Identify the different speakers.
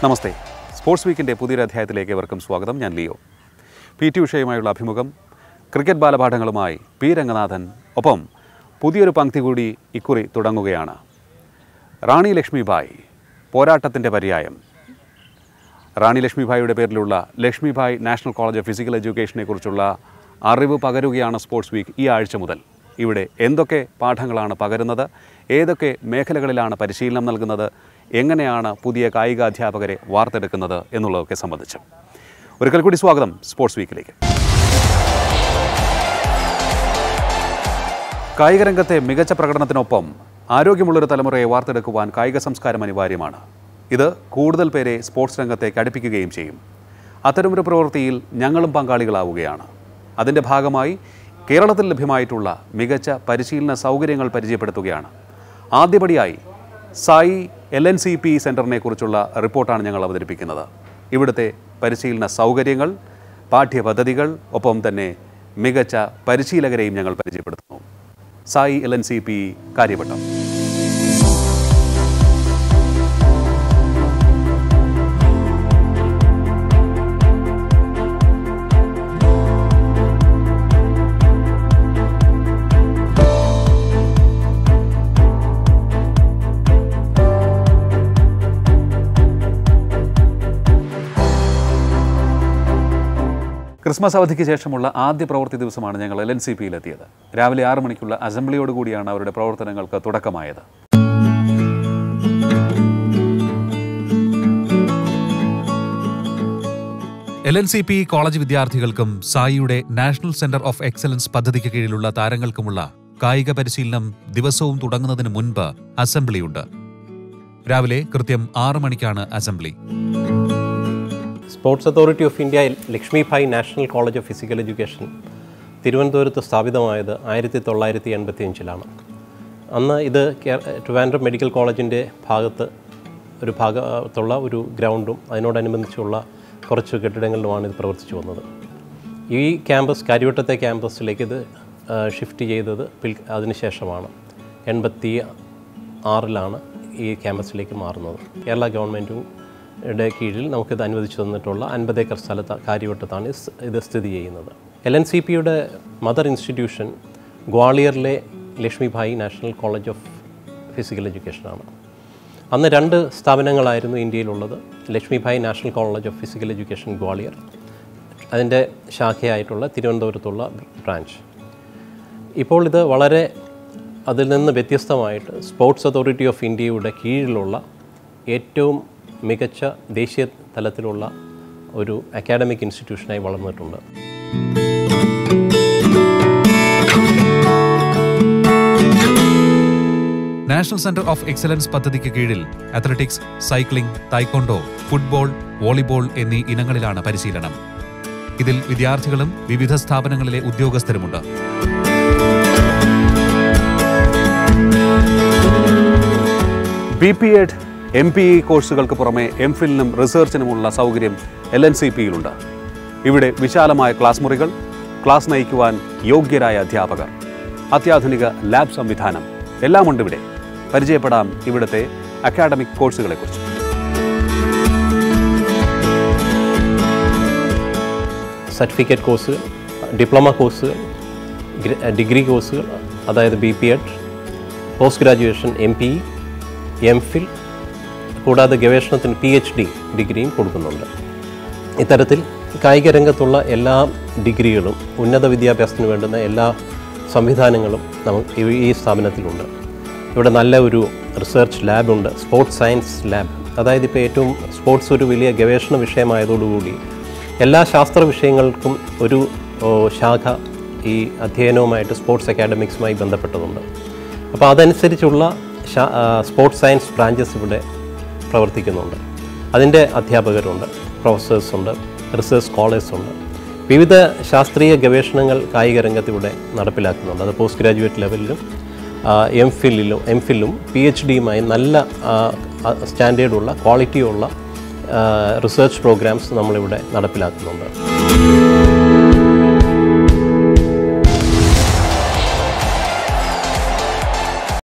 Speaker 1: നമസ്തേ sports വീക്കിൻ്റെ പുതിയൊരു അധ്യായത്തിലേക്ക് ഏവർക്കും സ്വാഗതം ഞാൻ ലിയോ പി ടി ഉഷയുമായുള്ള അഭിമുഖം ക്രിക്കറ്റ് ബാലപാഠങ്ങളുമായി പി രംഗനാഥൻ ഒപ്പം പുതിയൊരു പങ്ക്തി കൂടി ഇക്കുറി തുടങ്ങുകയാണ് റാണി ലക്ഷ്മിഭായ് പോരാട്ടത്തിൻ്റെ പര്യായം റാണി ലക്ഷ്മിഭായിയുടെ പേരിലുള്ള Lakshmibai national college of physical എഡ്യൂക്കേഷനെക്കുറിച്ചുള്ള അറിവ് പകരുകയാണ് സ്പോർട്സ് വീക്ക് ഈ ആഴ്ച മുതൽ ഇവിടെ എന്തൊക്കെ പാഠങ്ങളാണ് പകരുന്നത് ഏതൊക്കെ മേഖലകളിലാണ് പരിശീലനം നൽകുന്നത് എങ്ങനെയാണ് പുതിയ കായിക അധ്യാപകരെ വാർത്തെടുക്കുന്നത് എന്നുള്ളതൊക്കെ സംബന്ധിച്ച് ഒരിക്കൽ കൂടി സ്വാഗതം സ്പോർട്സ് വീക്കിലേക്ക് കായിക രംഗത്തെ മികച്ച പ്രകടനത്തിനൊപ്പം ആരോഗ്യമുള്ളൊരു തലമുറയെ വാർത്തെടുക്കുവാൻ കായിക സംസ്കാരം അനിവാര്യമാണ് ഇത് കൂടുതൽ പേരെ സ്പോർട്സ് രംഗത്തേക്ക് അടുപ്പിക്കുകയും ചെയ്യും അത്തരമൊരു പ്രവൃത്തിയിൽ ഞങ്ങളും പങ്കാളികളാവുകയാണ് അതിൻ്റെ ഭാഗമായി കേരളത്തിൽ ലഭ്യമായിട്ടുള്ള മികച്ച പരിശീലന സൗകര്യങ്ങൾ പരിചയപ്പെടുത്തുകയാണ് ആദ്യപടിയായി SAI L N C P സെൻറ്ററിനെ കുറിച്ചുള്ള റിപ്പോർട്ടാണ് ഞങ്ങൾ അവതരിപ്പിക്കുന്നത് ഇവിടുത്തെ പരിശീലന സൗകര്യങ്ങൾ പാഠ്യപദ്ധതികൾ ഒപ്പം തന്നെ മികച്ച പരിശീലകരെയും ഞങ്ങൾ പരിചയപ്പെടുത്തുന്നു SAI L N C P Kariavattom Christmas അവധിക്ക് ശേഷമുള്ള ആദ്യ പ്രവൃത്തി ദിവസമാണ് ഞങ്ങൾ എൽ എൻ സി പിയിലെത്തിയത് രാവിലെ ആറ് മണിക്കുള്ള അസംബ്ലിയോടുകൂടിയാണ് അവരുടെ പ്രവർത്തനങ്ങൾക്ക് തുടക്കമായത്
Speaker 2: L N C P college വിദ്യാർത്ഥികൾക്കും സായിയുടെ നാഷണൽ സെന്റർ ഓഫ് എക്സലൻസ് പദ്ധതിക്ക് കീഴിലുള്ള താരങ്ങൾക്കുമുള്ള കായിക പരിശീലനം ദിവസവും തുടങ്ങുന്നതിന് മുൻപ് അസംബ്ലിയുണ്ട് രാവിലെ കൃത്യം ആറ് മണിക്കാണ് assembly
Speaker 3: sports authority of India Lakshmibai national college of physical education തിരുവനന്തപുരത്ത് സ്ഥാപിതമായത് ആയിരത്തി തൊള്ളായിരത്തി എൺപത്തി അഞ്ചിലാണ് അന്ന് ഇത് കേ- ട്രിവാൻഡ്രം മെഡിക്കൽ കോളേജിൻ്റെ ഭാഗത്ത് ഒരു ഭാഗത്തുള്ള ഒരു ഗ്രൗണ്ടും അതിനോടനുബന്ധിച്ചുള്ള കുറച്ച് കെട്ടിടങ്ങളിലുമാണ് ഇത് പ്രവർത്തിച്ചു വന്നത് ഈ ക്യാമ്പസ് കാര്യവട്ടത്തെ ക്യാമ്പസിലേക്ക് ഇത് ആ, ഷിഫ്റ്റ് ചെയ്തത് പിൽ അതിനുശേഷമാണ് എൺപത്തി ആറിലാണ് ഈ ക്യാമ്പസിലേക്ക് മാറുന്നത് കേരള ഗവൺമെൻറ്റും യുടെ കീഴിൽ നമുക്കിത് അനുവദിച്ചു തന്നിട്ടുള്ള അൻപത് ഏക്കർ സ്ഥലത്ത് കാര്യവട്ടത്താണ് ഇത് സ് ഇത് സ്ഥിതി ചെയ്യുന്നത് എൽ എൻ സി പിയുടെ മദർ ഇൻസ്റ്റിറ്റ്യൂഷൻ ഗ്വാളിയറിലെ Lakshmibai national college of physical എഡ്യൂക്കേഷനാണ് അന്ന് രണ്ട് സ്ഥാപനങ്ങളായിരുന്നു ഇന്ത്യയിലുള്ളത് Lakshmibai national college of physical education Gwalior അതിൻ്റെ ശാഖയായിട്ടുള്ള തിരുവനന്തപുരത്തുള്ള ബ്രാഞ്ച് ഇപ്പോൾ ഇത് വളരെ അതിൽ നിന്ന് വ്യത്യസ്തമായിട്ട് സ്പോർട്സ് അതോറിറ്റി ഓഫ് ഇന്ത്യയുടെ കീഴിലുള്ള ഏറ്റവും മികച്ച ദേശീയ തലത്തിലുള്ള ഒരു അക്കാഡമിക് ഇൻസ്റ്റിറ്റ്യൂഷനായി വളർന്നിട്ടുണ്ട്
Speaker 2: നാഷണൽ സെന്റർ ഓഫ് എക്സലൻസ് പദ്ധതിക്ക് കീഴിൽ athletics cycling taekwondo football volleyball എന്നീ ഇനങ്ങളിലാണ് പരിശീലനം ഇതിൽ വിദ്യാർത്ഥികളും വിവിധ സ്ഥാപനങ്ങളിലെ ഉദ്യോഗസ്ഥരുമുണ്ട്
Speaker 1: B P Ed M P E കോഴ്സുകൾക്ക് പുറമെ എം ഫിലിനും റിസർച്ചിനുമുള്ള സൗകര്യം എൽ എൻ സി പിയിലുണ്ട് ഇവിടെ വിശാലമായ ക്ലാസ് മുറികൾ ക്ലാസ് നയിക്കുവാൻ യോഗ്യരായ അധ്യാപകർ അത്യാധുനിക ലാബ് സംവിധാനം എല്ലാമുണ്ട് ഇവിടെ പരിചയപ്പെടാം ഇവിടുത്തെ അക്കാഡമിക് കോഴ്സുകളെക്കുറിച്ച്
Speaker 3: സർട്ടിഫിക്കറ്റ് കോഴ്സുകൾ ഡിപ്ലോമ കോഴ്സുകൾ ഗ്ര- ഡിഗ്രി കോഴ്സുകൾ അതായത് B P Ed post graduation M P M Phil കൂടാതെ ഗവേഷണത്തിന് പി എച്ച് ഡി ഡിഗ്രിയും കൊടുക്കുന്നുണ്ട് ഇത്തരത്തിൽ കായിക രംഗത്തുള്ള എല്ലാ ഡിഗ്രികളും ഉന്നത വിദ്യാഭ്യാസത്തിന് വേണ്ടുന്ന എല്ലാ സംവിധാനങ്ങളും നമുക്ക് ഈ- ഈ സ്ഥാപനത്തിലുണ്ട് ഇവിടെ നല്ല ഒരു റിസർച്ച് ലാബുണ്ട് സ്പോർട്സ് സയൻസ് ലാബ് അതായത് ഇപ്പോൾ ഏറ്റവും സ്പോർട്സ് ഒരു വലിയ ഗവേഷണ വിഷയമായതോടുകൂടി എല്ലാ ശാസ്ത്ര വിഷയങ്ങൾക്കും ഒരു ഓ, ശാഖ ഈ അധ്യയനവുമായിട്ട് സ്പോർട്സ് അക്കാഡമിക്സുമായി ബന്ധപ്പെട്ടതുണ്ട് അപ്പോൾ അതനുസരിച്ചുള്ള ശാ- ആ, സ്പോർട്സ് സയൻസ് ബ്രാഞ്ചസ് ഇവിടെ പ്രവർത്തിക്കുന്നുണ്ട് അതിൻ്റെ അധ്യാപകരുണ്ട് പ്രൊഫസേഴ്സ് ഉണ്ട് റിസർച്ച് സ്കോളേഴ്സ് ഉണ്ട് വിവിധ ശാസ്ത്രീയ ഗവേഷണങ്ങൾ കായിക രംഗത്ത് ഇവിടെ നടപ്പിലാക്കുന്നുണ്ട് അത് പോസ്റ്റ് ഗ്രാജുവേറ്റ് ലെവലിലും എം ഫില്ലിലും എം ഫില്ലും പി എച്ച് ഡിയുമായി നല്ല സ്റ്റാൻഡേർഡുള്ള ക്വാളിറ്റിയുള്ള റിസർച്ച് പ്രോഗ്രാംസ് നമ്മളിവിടെ നടപ്പിലാക്കുന്നുണ്ട്